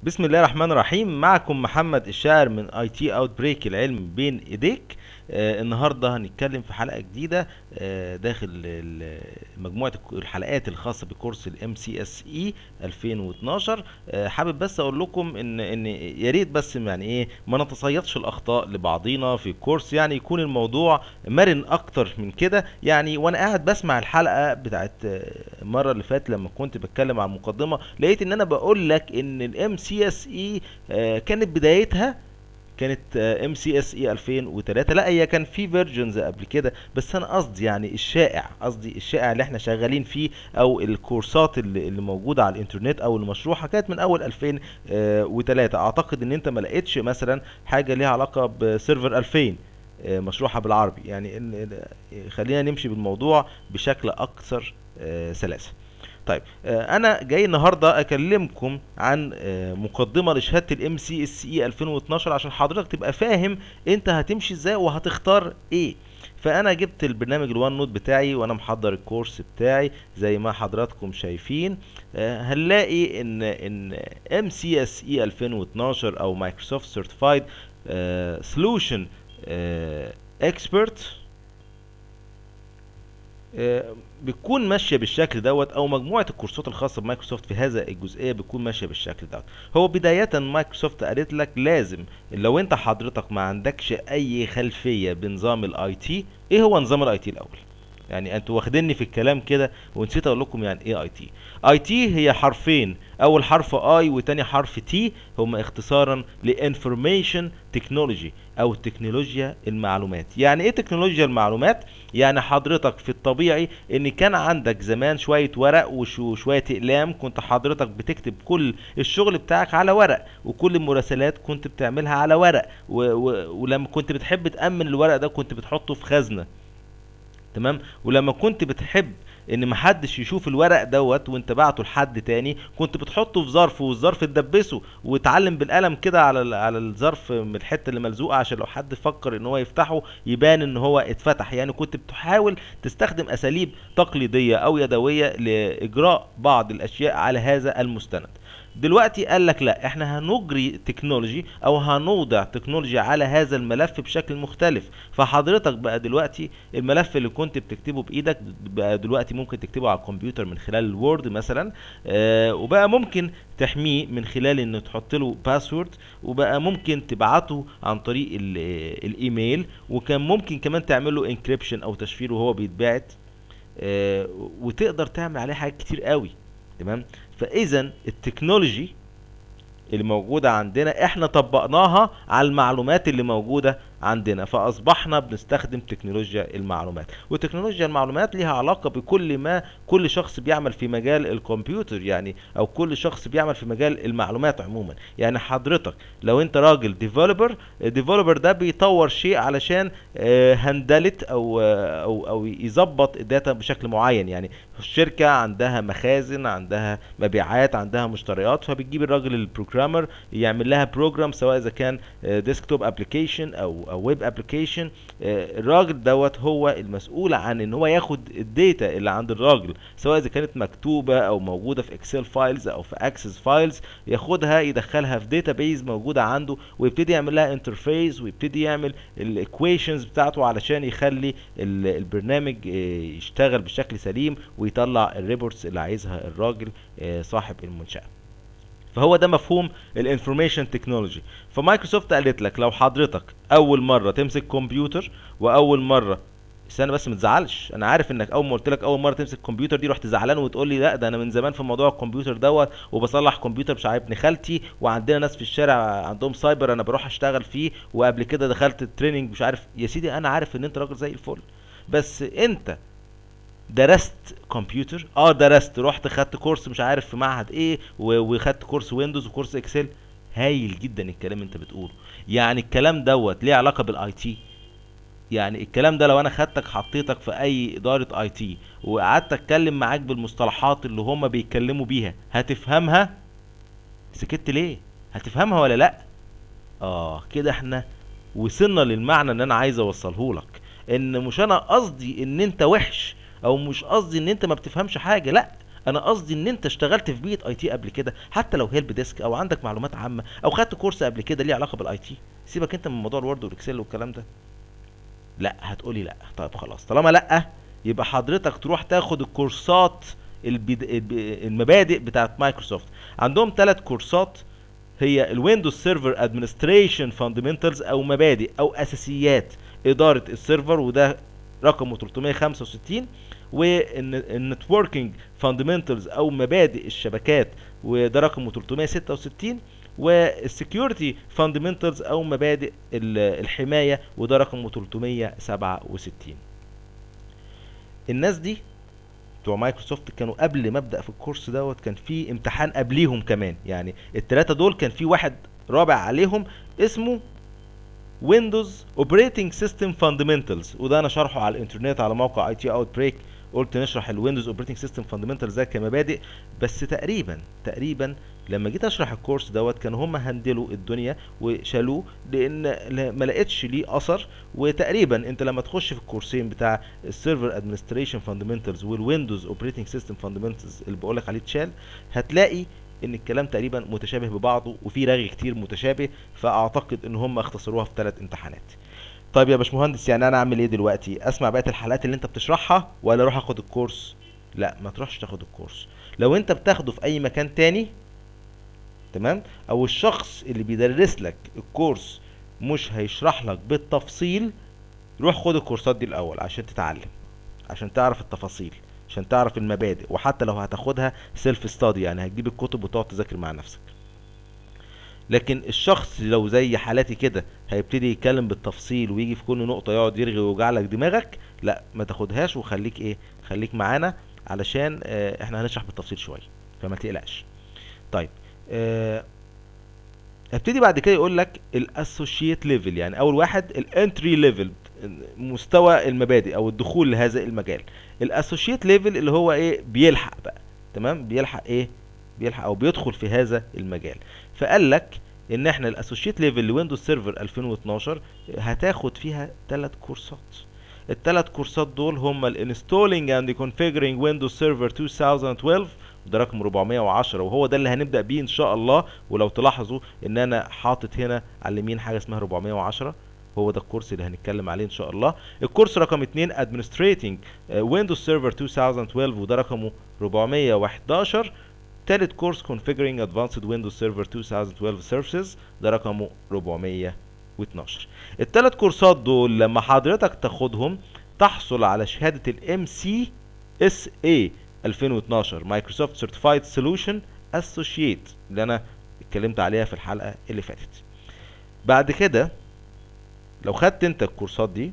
بسم الله الرحمن الرحيم معكم محمد الشاعر من اي تي اوت بريك العلم بين ايديك آه النهارده هنتكلم في حلقه جديده آه داخل ال- مجموعه الك- الحلقات الخاصه بكورس الام سي اس اي 2012 آه حابب بس اقول لكم ان ان يا ريت بس يعني ايه ما نتصيدش الاخطاء لبعضينا في الكورس يعني يكون الموضوع مرن اكتر من كده يعني وانا قاعد بسمع الحلقه بتاعت آه، المره اللي فاتت لما كنت بتكلم عن المقدمه لقيت ان انا بقول لك ان الام سي اس اي كانت بدايتها كانت ام سي اس اي 2003 لا هي كان في فيرجنز قبل كده بس انا قصدي يعني الشائع قصدي الشائع اللي احنا شغالين فيه او الكورسات اللي, اللي موجوده على الانترنت او المشروحه كانت من اول 2003 اعتقد ان انت ما لقيتش مثلا حاجه ليها علاقه بسيرفر 2000 آه، مشروحه بالعربي يعني ال- ال- خلينا نمشي بالموضوع بشكل اكثر آه، سلاسه طيب آه، انا جاي النهارده اكلمكم عن آه، مقدمه لشهاده الام سي اس اي 2012 عشان حضرتك تبقى فاهم انت هتمشي ازاي وهتختار ايه فانا جبت البرنامج الوان نوت بتاعي وانا محضر الكورس بتاعي زي ما حضراتكم شايفين آه، هنلاقي ان ان ام سي اس اي 2012 او مايكروسوفت سيرتيفايد سولوشن اكسبرت آه، بتكون ماشيه بالشكل دوت او مجموعه الكورسات الخاصه بمايكروسوفت في هذا الجزئيه بتكون ماشيه بالشكل دوت هو بدايه مايكروسوفت قالت لك لازم لو انت حضرتك ما عندكش اي خلفيه بنظام الاي تي ايه هو نظام الاي تي الاول يعني انتوا واخديني في الكلام كده ونسيت اقول لكم يعني ايه اي تي اي تي هي حرفين اول حرف اي وتاني حرف تي هما اختصارا لانفورميشن تكنولوجي او تكنولوجيا المعلومات يعني ايه تكنولوجيا المعلومات يعني حضرتك في الطبيعي ان كان عندك زمان شوية ورق وش- وشوية اقلام كنت حضرتك بتكتب كل الشغل بتاعك على ورق وكل المراسلات كنت بتعملها على ورق و و ولما كنت بتحب تأمن الورق ده كنت بتحطه في خزنة تمام ولما كنت بتحب ان محدش يشوف الورق دوت وانت بعته لحد تاني كنت بتحطه في ظرف والظرف تدبسه وتعلم بالقلم كده على ال- على الظرف من الحته اللي ملزوقه عشان لو حد فكر ان هو يفتحه يبان ان هو اتفتح يعني كنت بتحاول تستخدم اساليب تقليديه او يدويه لاجراء بعض الاشياء على هذا المستند دلوقتي قال لك لا احنا هنجري تكنولوجي او هنوضع تكنولوجيا على هذا الملف بشكل مختلف فحضرتك بقى دلوقتي الملف اللي كنت بتكتبه بايدك بقى دلوقتي ممكن تكتبه على الكمبيوتر من خلال الوورد مثلا آه وبقى ممكن تحميه من خلال ان تحط له باسورد وبقى ممكن تبعته عن طريق ال- آه، الايميل وكان ممكن كمان تعمل له انكريبشن او تشفير وهو بيتبعت آه، وتقدر تعمل عليه حاجات كتير قوي تمام فاذا التكنولوجي اللي موجودة عندنا احنا طبقناها على المعلومات اللي موجودة عندنا فاصبحنا بنستخدم تكنولوجيا المعلومات وتكنولوجيا المعلومات ليها علاقة بكل ما كل شخص بيعمل في مجال الكمبيوتر يعني او كل شخص بيعمل في مجال المعلومات عموما يعني حضرتك لو انت راجل ديفلوبر الديفلوبر ده بيطور شيء علشان هندلت او آه، او او يظبط الداتا بشكل معين يعني الشركة عندها مخازن عندها مبيعات عندها مشتريات فبتجيب الراجل البروجرامر يعمل لها بروجرام سواء اذا كان ديسكتوب ابلكيشن او او ويب ابلكيشن الراجل دوت هو المسؤول عن ان هو ياخد الداتا اللي عند الراجل سواء اذا كانت مكتوبه او موجوده في اكسل فايلز او في اكسس فايلز ياخدها يدخلها في داتابيز موجوده عنده ويبتدي يعمل لها انترفيس ويبتدي يعمل الايكويشنز بتاعته علشان يخلي ال- البرنامج آه، يشتغل بشكل سليم ويطلع الريبورتس اللي عايزها الراجل آه، صاحب المنشأة فهو ده مفهوم الانفورميشن تكنولوجي فمايكروسوفت قالت لك لو حضرتك اول مره تمسك كمبيوتر واول مره استنى بس ما تزعلش انا عارف انك اول ما قلت لك اول مره تمسك كمبيوتر دي رحت زعلان وتقول لي لا ده انا من زمان في موضوع الكمبيوتر دوت وبصلح كمبيوتر مش عارف ابن خالتي وعندنا ناس في الشارع عندهم سايبر انا بروح اشتغل فيه وقبل كده دخلت التريننج مش عارف يا سيدي انا عارف ان انت راجل زي الفل بس انت درست كمبيوتر اه درست رحت خدت كورس مش عارف في معهد ايه و- وخدت كورس ويندوز وكورس اكسل هايل جدا الكلام اللي انت بتقوله يعني الكلام دوت ليه علاقه بالاي تي يعني الكلام ده لو انا خدتك حطيتك في اي اداره اي تي وقعدت اتكلم معاك بالمصطلحات اللي هما بيتكلموا بيها هتفهمها سكت ليه هتفهمها ولا لا اه كده احنا وصلنا للمعنى اللي انا عايز اوصله لك ان مش انا قصدي ان انت وحش او مش قصدي ان انت ما بتفهمش حاجه لا انا قصدي ان انت اشتغلت في بيئه اي تي قبل كده حتى لو هيلب ديسك او عندك معلومات عامه او خدت كورس قبل كده ليه علاقه بالاي تي سيبك انت من موضوع الوورد والاكسل والكلام ده لا هتقولي لا طيب خلاص طالما لا يبقى حضرتك تروح تاخد الكورسات البد... الب- المبادئ بتاعت مايكروسوفت عندهم ثلاث كورسات هي الويندوز سيرفر ادمنستريشن فاندمنتالز او مبادئ او اساسيات اداره السيرفر وده رقمه 365 والنتوركينج فاندمنتالز او مبادئ الشبكات وده رقمه 366 والسكيورتي فاندمنتالز او مبادئ ال- الحمايه وده رقمه 367 الناس دي بتوع مايكروسوفت كانوا قبل ما ابدا في الكورس دوت كان في امتحان قبليهم كمان يعني الثلاثه دول كان في واحد رابع عليهم اسمه ويندوز اوبريتنج سيستم فاندمنتالز وده انا شرحه على الانترنت على موقع اي تي اوت بريك قلت نشرح الويندوز اوبريتنج سيستم فاندمنتالز ده كمبادئ بس تقريبا تقريبا لما جيت اشرح الكورس دوت كانوا هم هندلوا الدنيا وشالوه لان لا- ما لقيتش ليه اثر وتقريبا انت لما تخش في الكورسين بتاع السيرفر ادمنستريشن فاندمنتالز والويندوز اوبريتنج سيستم فاندمنتالز اللي بقول لك عليه اتشال هتلاقي ان الكلام تقريبا متشابه ببعضه وفي رغي كتير متشابه فاعتقد ان هم اختصروها في ثلاث امتحانات طيب يا باشمهندس يعني انا اعمل ايه دلوقتي اسمع بقيه الحلقات اللي انت بتشرحها ولا اروح اخد الكورس لا ما تروحش تاخد الكورس لو انت بتاخده في اي مكان تاني تمام او الشخص اللي بيدرس لك الكورس مش هيشرح لك بالتفصيل روح خد الكورسات دي الاول عشان تتعلم عشان تعرف التفاصيل عشان تعرف المبادئ وحتى لو هتاخدها سيلف ستادي يعني هتجيب الكتب وتقعد تذاكر مع نفسك لكن الشخص لو زي حالاتي كده هيبتدي يتكلم بالتفصيل ويجي في كل نقطة يقعد يرغي ويوجع لك دماغك لا ما تاخدهاش وخليك ايه خليك معانا علشان آه احنا هنشرح بالتفصيل شوية فما تقلقش طيب آه هبتدي بعد كده يقول لك الاسوشيت ليفل يعني اول واحد الانتري ليفل مستوى المبادئ او الدخول لهذا المجال الاسوشيت ليفل اللي هو ايه بيلحق بقى تمام بيلحق ايه بيلحق او بيدخل في هذا المجال فقال لك ان احنا الاسوشيت ليفل لويندوز سيرفر 2012 هتاخد فيها ثلاث كورسات الثلاث كورسات دول هم الانستولينج اند كونفيجرينج ويندوز سيرفر 2012 ده رقم 410 وهو ده اللي هنبدا بيه ان شاء الله ولو تلاحظوا ان انا حاطط هنا على اليمين حاجه اسمها 410 هو ده الكورس اللي هنتكلم عليه ان شاء الله الكورس رقم 2 ادمنستريتنج ويندوز سيرفر 2012 وده رقمه 411 تالت كورس configuring advanced windows server 2012 services ده رقمه 412 التلات كورسات دول لما حضرتك تاخدهم تحصل على شهادة ال MCSA 2012 Microsoft Certified Solution Associate اللي انا اتكلمت عليها في الحلقة اللي فاتت بعد كده لو خدت انت الكورسات دي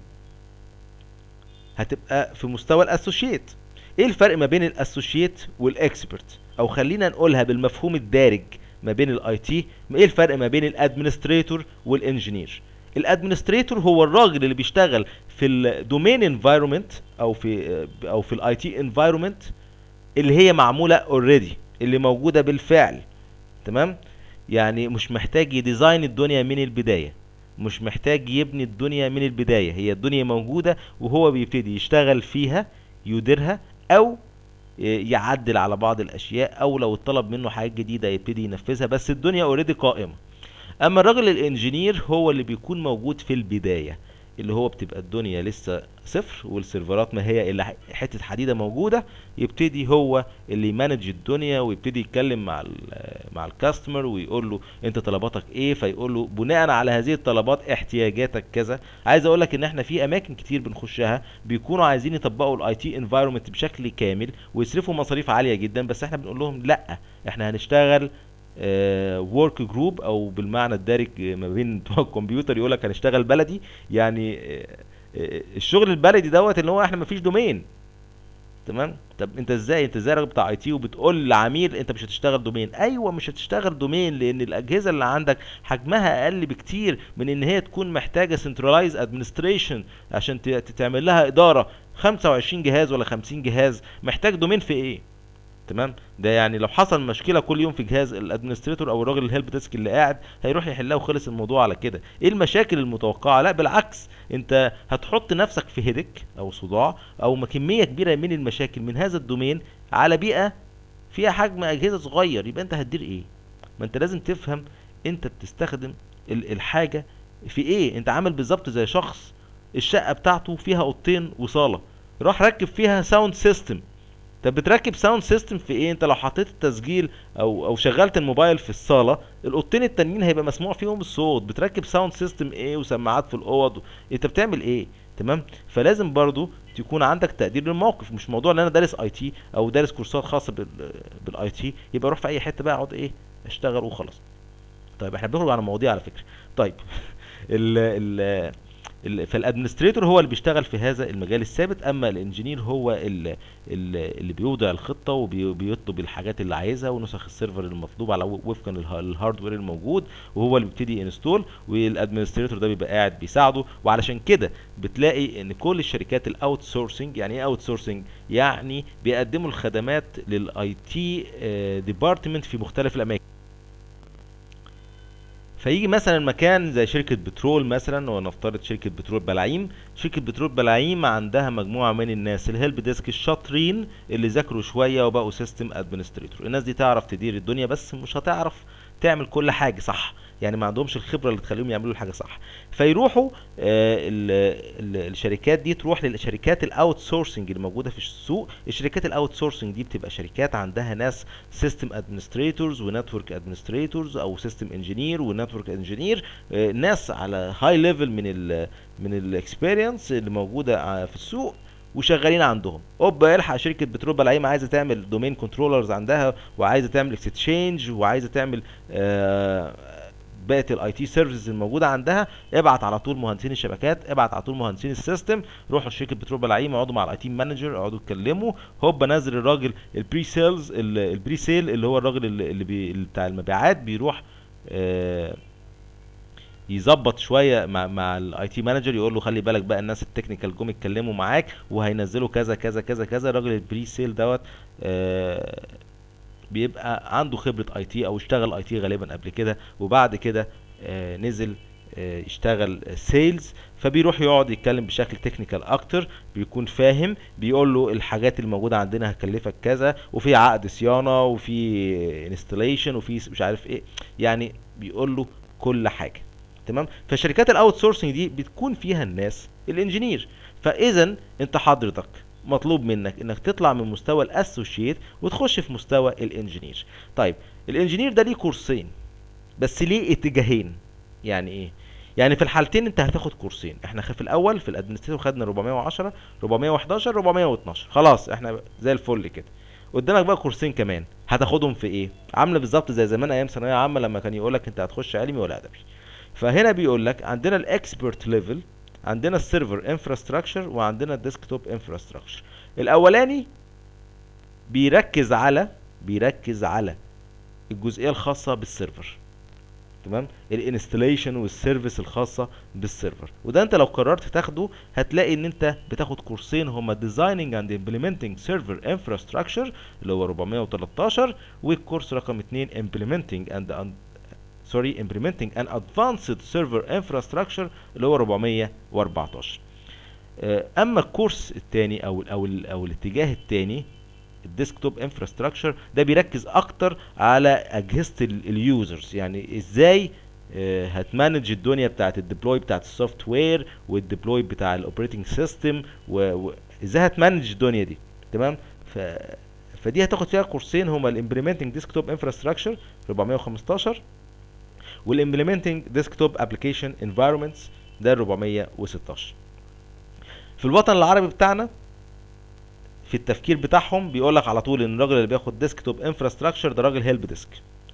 هتبقى في مستوى الاسوشيت ايه الفرق ما بين الاسوشيت والاكسبرت او خلينا نقولها بالمفهوم الدارج ما بين الاي تي ايه الفرق ما بين الادمنستريتور والانجينير الادمنستريتور هو الراجل اللي بيشتغل في الدومين انفايرمنت او في او في الاي تي انفايرمنت اللي هي معموله اوريدي اللي موجوده بالفعل تمام يعني مش محتاج يديزاين الدنيا من البدايه مش محتاج يبني الدنيا من البدايه هي الدنيا موجوده وهو بيبتدي يشتغل فيها يديرها او يعدل على بعض الاشياء او لو اتطلب منه حاجات جديده يبتدي ينفذها بس الدنيا اوريدي قائمه اما الراجل الانجينير هو اللي بيكون موجود في البدايه اللي هو بتبقى الدنيا لسه صفر والسيرفرات ما هي الا حته حديده موجوده يبتدي هو اللي يمانج الدنيا ويبتدي يتكلم مع ال مع الكاستمر ويقول له انت طلباتك ايه فيقول له بناء على هذه الطلبات احتياجاتك كذا عايز اقول لك ان احنا في اماكن كتير بنخشها بيكونوا عايزين يطبقوا الاي تي انفايرمنت بشكل كامل ويصرفوا مصاريف عاليه جدا بس احنا بنقول لهم لا احنا هنشتغل ورك جروب او بالمعنى الدارج ما بين بتوع الكمبيوتر يقول لك هنشتغل بلدي يعني الشغل البلدي دوت اللي هو احنا مفيش دومين تمام طب انت ازاي انت ازاي راجل بتاع اي تي وبتقول لعميل انت مش هتشتغل دومين ايوه مش هتشتغل دومين لان الاجهزه اللي عندك حجمها اقل بكتير من ان هي تكون محتاجه سنترلايز ادمنستريشن عشان تعمل لها اداره 25 جهاز ولا 50 جهاز محتاج دومين في ايه تمام ده يعني لو حصل مشكله كل يوم في جهاز الادمنستريتور او الراجل الهيلب ديسك اللي قاعد هيروح يحلها وخلص الموضوع على كده ايه المشاكل المتوقعه لا بالعكس انت هتحط نفسك في هيدك او صداع او كميه كبيره من المشاكل من هذا الدومين على بيئه فيها حجم اجهزه صغير يبقى انت هتدير ايه ما انت لازم تفهم انت بتستخدم ال- الحاجه في ايه انت عامل بالظبط زي شخص الشقه بتاعته فيها اوضتين وصاله راح ركب فيها ساوند سيستم طب بتركب ساوند سيستم في ايه انت لو حطيت التسجيل او او شغلت الموبايل في الصاله الاوضتين التانيين هيبقى مسموع فيهم الصوت بتركب ساوند سيستم ايه وسماعات في الاوض انت بتعمل ايه تمام فلازم برضو تكون عندك تقدير للموقف مش موضوع ان انا دارس اي تي او دارس كورسات خاصه بالاي تي يبقى اروح في اي حته بقى اقعد ايه اشتغل وخلاص طيب احنا بنخرج على مواضيع على فكره طيب ال ال ال- فالادمنستريتور هو اللي بيشتغل في هذا المجال الثابت اما الانجينير هو ال- ال- اللي بيوضع الخطه وبيطلب الحاجات اللي عايزها ونسخ السيرفر المطلوب على و- وفقا للها- للهاردوير الموجود وهو اللي بيبتدي انستول والادمنستريتور ده بيبقى قاعد بيساعده وعلشان كده بتلاقي ان كل الشركات الاوت سورسنج يعني ايه اوت سورسنج يعني بيقدموا الخدمات للاي تي ديبارتمنت في مختلف الاماكن فيجي مثلا مكان زي شركة بترول مثلا ونفترض شركة بترول بلاعيم شركة بترول بلاعيم عندها مجموعة من الناس الهيلب ديسك الشاطرين اللي ذاكروا شوية وبقوا سيستم ادمنستريتور الناس دي تعرف تدير الدنيا بس مش هتعرف تعمل كل حاجة صح يعني ما عندهمش الخبرة اللي تخليهم يعملوا الحاجة صح فيروحوا آه ال ال الشركات دي تروح للشركات الاوت سورسنج اللي موجودة في السوق الشركات الاوت سورسنج دي بتبقى شركات عندها ناس سيستم ادمنستريتورز ونتورك ادمنستريتورز او سيستم انجينير ونتورك انجينير ناس على هاي ليفل من ال من الاكسبيرينس اللي موجوده ع- في السوق وشغالين عندهم اوبا الحق شركه بترول بلاعيم عايزه تعمل دومين كنترولرز عندها وعايزه تعمل اكستشينج وعايزه تعمل آه بقيه الاي تي سيرفيسز الموجوده عندها ابعت على طول مهندسين الشبكات ابعت على طول مهندسين السيستم روحوا لشركه بترول بلاعيم اقعدوا مع الاي تي مانجر اقعدوا اتكلموا هوبا نزل الراجل البري سيلز البري سيل اللي هو الراجل اللي, اللي, بي اللي بتاع المبيعات بيروح آه يظبط شويه مع مع الاي تي مانجر يقول له خلي بالك بقى الناس التكنيكال جم يتكلموا معاك وهينزلوا كذا كذا كذا كذا الراجل البري سيل دوت آه بيبقى عنده خبره اي تي او اشتغل اي تي غالبا قبل كده وبعد كده آه نزل آه يشتغل سيلز فبيروح يقعد يتكلم بشكل تكنيكال اكتر بيكون فاهم بيقول له الحاجات اللي موجوده عندنا هتكلفك كذا وفي عقد صيانه وفي انستليشن وفي مش عارف ايه يعني بيقول له كل حاجه تمام فشركات الاوت سورسنج دي بتكون فيها الناس الانجينير فاذا انت حضرتك مطلوب منك انك تطلع من مستوى الاسوشيت وتخش في مستوى الانجينير طيب الانجينير ده ليه كورسين بس ليه اتجاهين يعني ايه يعني في الحالتين انت هتاخد كورسين احنا في الاول في الادمنستريتور خدنا 410 411 412 خلاص احنا زي الفل كده قدامك بقى كورسين كمان هتاخدهم في ايه عامله بالظبط زي زمان ايام ثانويه عامه لما كان يقول لك انت هتخش علمي ولا ادبي فهنا بيقول لك عندنا الاكسبرت ليفل عندنا السيرفر انفراستراكشر وعندنا الديسكتوب انفراستراكشر الاولاني بيركز على بيركز على الجزئيه الخاصه بالسيرفر تمام الانستليشن والسيرفيس الخاصه بالسيرفر وده انت لو قررت تاخده هتلاقي ان انت بتاخد كورسين هما ديزايننج اند امبلمنتنج سيرفر انفراستراكشر اللي هو 413 والكورس رقم 2 امبلمنتنج اند سوري implementing an advanced server infrastructure اللي هو 414 آه، اما الكورس الثاني او ال او ال او الاتجاه الثاني الديسكتوب انفراستراكشر ده بيركز اكتر على اجهزه اليوزرز يعني ازاي آه، هتمانج الدنيا بتاعت الديبلوي بتاعت السوفت وير والديبلوي بتاع الاوبريتنج سيستم وازاي هتمانج الدنيا دي تمام ف فدي هتاخد فيها كورسين هما الامبلمنتنج ديسكتوب انفراستراكشر 415 والامبلمنتنج ديسكتوب ابلكيشن انفايرمنتس ده 416 في الوطن العربي بتاعنا في التفكير بتاعهم بيقول لك على طول ان الراجل اللي بياخد ديسكتوب انفراستراكشر ده راجل هيلب ديسك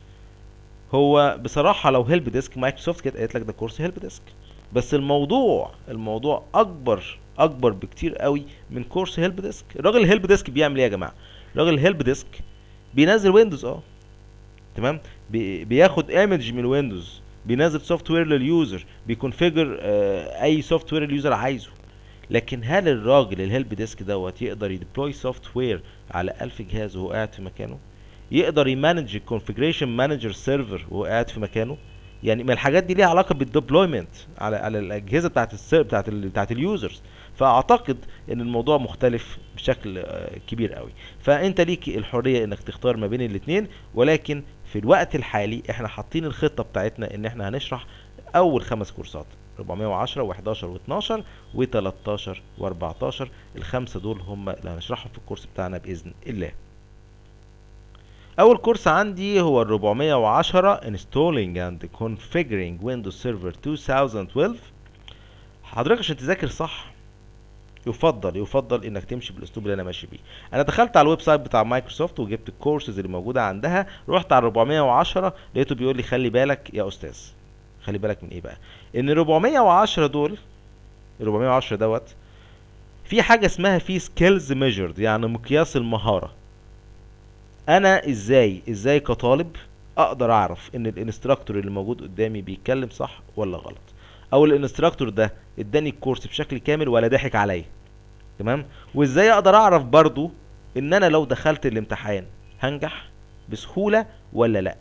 هو بصراحه لو هيلب ديسك مايكروسوفت كانت قالت لك ده كورس هيلب ديسك بس الموضوع الموضوع اكبر اكبر بكتير قوي من كورس هيلب ديسك الراجل الهيلب ديسك بيعمل ايه يا جماعه الراجل الهيلب ديسك بينزل ويندوز اه تمام بي بياخد ايمج من ويندوز بينزل سوفت وير لليوزر بيكونفيجر آه اي سوفت وير اليوزر عايزه لكن هل الراجل الهيلب ديسك دوت يقدر يديبلوي سوفت وير على 1000 جهاز وهو قاعد في مكانه يقدر يمانج الكونفيجريشن مانجر سيرفر وهو قاعد في مكانه يعني ما الحاجات دي ليها علاقه بالديبلويمنت على على الاجهزه بتاعت السير بتاعت ال... بتاعت اليوزرز فاعتقد ان الموضوع مختلف بشكل آه، كبير قوي فانت ليك الحريه انك تختار ما بين الاثنين ولكن في الوقت الحالي احنا حاطين الخطه بتاعتنا ان احنا هنشرح اول خمس كورسات 410 و11 و12 و13 و14 الخمسه دول هم اللي هنشرحهم في الكورس بتاعنا باذن الله اول كورس عندي هو ال 410 installing and configuring Windows Server 2012 حضرتك عشان تذاكر صح يفضل يفضل انك تمشي بالاسلوب اللي انا ماشي بيه انا دخلت على الويب سايت بتاع مايكروسوفت وجبت الكورسز اللي موجوده عندها رحت على 410 لقيته بيقول لي خلي بالك يا استاذ خلي بالك من ايه بقى ان 410 دول 410 دوت في حاجه اسمها في سكيلز ميجرد يعني مقياس المهاره انا ازاي ازاي كطالب اقدر اعرف ان الانستراكتور اللي موجود قدامي بيتكلم صح ولا غلط او الانستراكتور ده اداني الكورس بشكل كامل ولا ضحك عليا تمام وازاي اقدر اعرف برضو ان انا لو دخلت الامتحان هنجح بسهولة ولا لا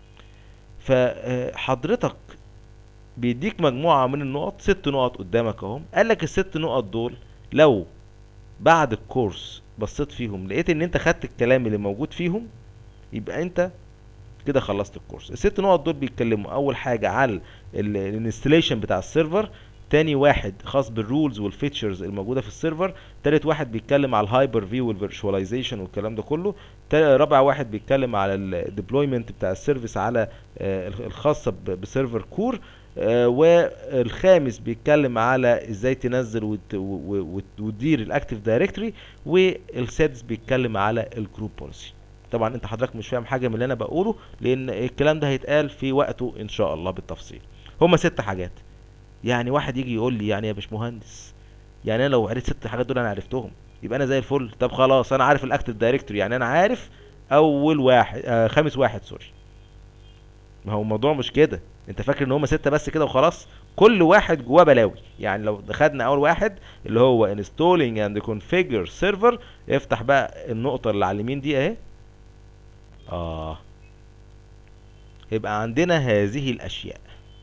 فحضرتك بيديك مجموعة من النقط ست نقط قدامك اهم قال لك الست نقط دول لو بعد الكورس بصيت فيهم لقيت ان انت خدت الكلام اللي موجود فيهم يبقى انت كده خلصت الكورس الست نقط دول بيتكلموا اول حاجة على الانستليشن بتاع السيرفر تاني واحد خاص بالرولز والفيتشرز الموجوده في السيرفر تالت واحد بيتكلم على الهايبر فيو والفيرتشواليزيشن والكلام ده كله تا- رابع واحد بيتكلم على الديبلويمنت بتاع السيرفيس على آه، الخاصه ب- بسيرفر كور آه، والخامس بيتكلم على ازاي تنزل وت- و- و- وتدير الاكتيف دايركتوري والسادس بيتكلم على الجروب بوليسي طبعا انت حضرتك مش فاهم حاجه من اللي انا بقوله لان الكلام ده هيتقال في وقته ان شاء الله بالتفصيل هما ست حاجات يعني واحد يجي يقول لي يعني يا باشمهندس يعني انا لو عرفت ست حاجات دول انا عرفتهم يبقى انا زي الفل طب خلاص انا عارف الاكتف دايركتوري يعني انا عارف اول واحد آه خامس واحد سوري ما هو الموضوع مش كده انت فاكر ان هما ستة بس كده وخلاص كل واحد جواه بلاوي يعني لو خدنا اول واحد اللي هو installing and configure server افتح بقى النقطة اللي على اليمين دي اهي اه يبقى عندنا هذه الاشياء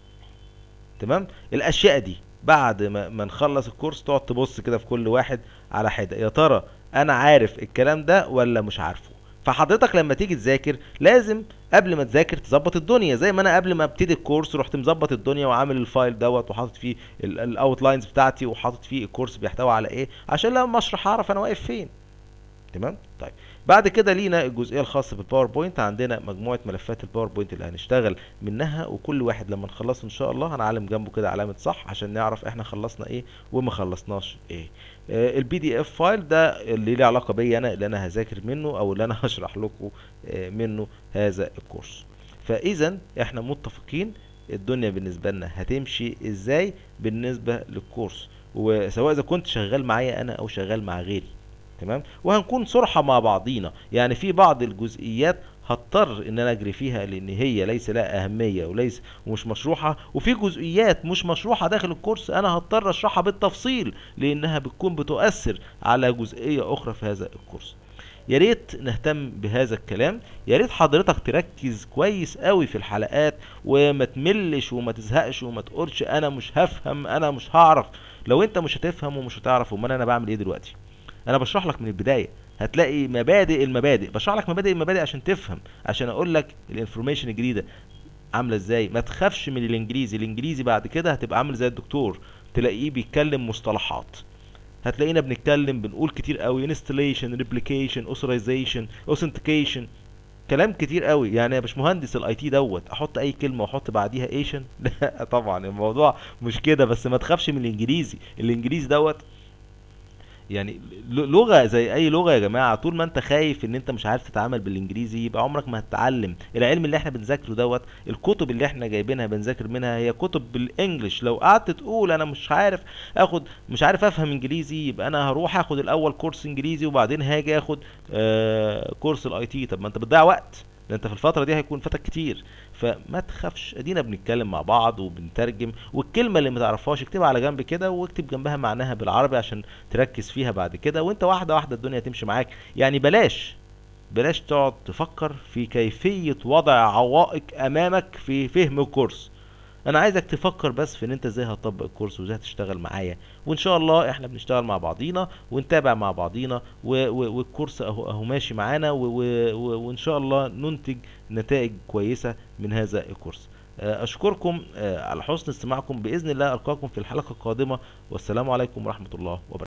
تمام الاشياء دي بعد ما, ما نخلص الكورس تقعد تبص كده في كل واحد على حده يا ترى انا عارف الكلام ده ولا مش عارفه فحضرتك لما تيجي تذاكر لازم قبل ما تذاكر تظبط الدنيا زي ما انا قبل ما ابتدي الكورس رحت مظبط الدنيا وعامل الفايل دوت وحاطط فيه الاوتلاينز بتاعتي وحاطط فيه الكورس بيحتوي على ايه عشان لما اشرح اعرف انا واقف فين تمام طيب بعد كده لينا الجزئيه الخاصه بالباوربوينت عندنا مجموعه ملفات الباوربوينت اللي هنشتغل منها وكل واحد لما نخلصه ان شاء الله هنعلم جنبه كده علامه صح عشان نعرف احنا خلصنا ايه وما خلصناش ايه البي دي اف فايل ده اللي ليه علاقه بيا انا اللي انا هذاكر منه او اللي انا هشرح لكم آه، منه هذا الكورس فاذا احنا متفقين الدنيا بالنسبه لنا هتمشي ازاي بالنسبه للكورس وسواء اذا كنت شغال معايا انا او شغال مع غيري تمام وهنكون صرحة مع بعضينا يعني في بعض الجزئيات هضطر ان انا اجري فيها لان هي ليس لها اهميه وليس ومش مشروحه وفي جزئيات مش مشروحه داخل الكورس انا هضطر اشرحها بالتفصيل لانها بتكون بتؤثر على جزئيه اخرى في هذا الكورس يا ريت نهتم بهذا الكلام يا ريت حضرتك تركز كويس قوي في الحلقات وما تملش وما تزهقش وما تقولش انا مش هفهم انا مش هعرف لو انت مش هتفهم ومش هتعرف امال انا بعمل ايه دلوقتي انا بشرح لك من البدايه هتلاقي مبادئ المبادئ بشرح لك مبادئ المبادئ عشان تفهم عشان اقول لك الانفورميشن الجديده عامله ازاي ما تخافش من الانجليزي الانجليزي بعد كده هتبقى عامل زي الدكتور تلاقيه بيتكلم مصطلحات هتلاقينا بنتكلم بنقول كتير قوي انستليشن ريبليكيشن اوثرايزيشن اوثنتيكيشن كلام كتير قوي يعني يا باشمهندس الاي تي دوت احط اي كلمه واحط بعديها ايشن لا طبعا الموضوع مش كده بس ما تخافش من الانجليزي الانجليزي دوت يعني ل- لغة زي أي لغة يا جماعة طول ما أنت خايف إن أنت مش عارف تتعامل بالإنجليزي يبقى عمرك ما هتتعلم العلم اللي إحنا بنذاكره دوت الكتب اللي إحنا جايبينها بنذاكر منها هي كتب بالإنجلش لو قعدت تقول أنا مش عارف آخد مش عارف أفهم إنجليزي يبقى أنا هروح آخد الأول كورس إنجليزي وبعدين هاجي آخد آه كورس الأي تي طب ما أنت بتضيع وقت ده انت في الفترة دي هيكون فاتك كتير فما تخافش ادينا بنتكلم مع بعض وبنترجم والكلمة اللي ما تعرفهاش اكتبها على جنب كده واكتب جنبها معناها بالعربي عشان تركز فيها بعد كده وانت واحدة واحدة الدنيا تمشي معاك يعني بلاش بلاش تقعد تفكر في كيفية وضع عوائق امامك في فهم الكورس انا عايزك تفكر بس في ان انت ازاي هتطبق الكورس وازاي هتشتغل معايا وان شاء الله احنا بنشتغل مع بعضينا ونتابع مع بعضينا و و والكورس اهو اهو ماشي معانا و و و وان شاء الله ننتج نتائج كويسة من هذا الكورس آه، اشكركم آه، على حسن استماعكم باذن الله القاكم في الحلقة القادمة والسلام عليكم ورحمة الله وبركاته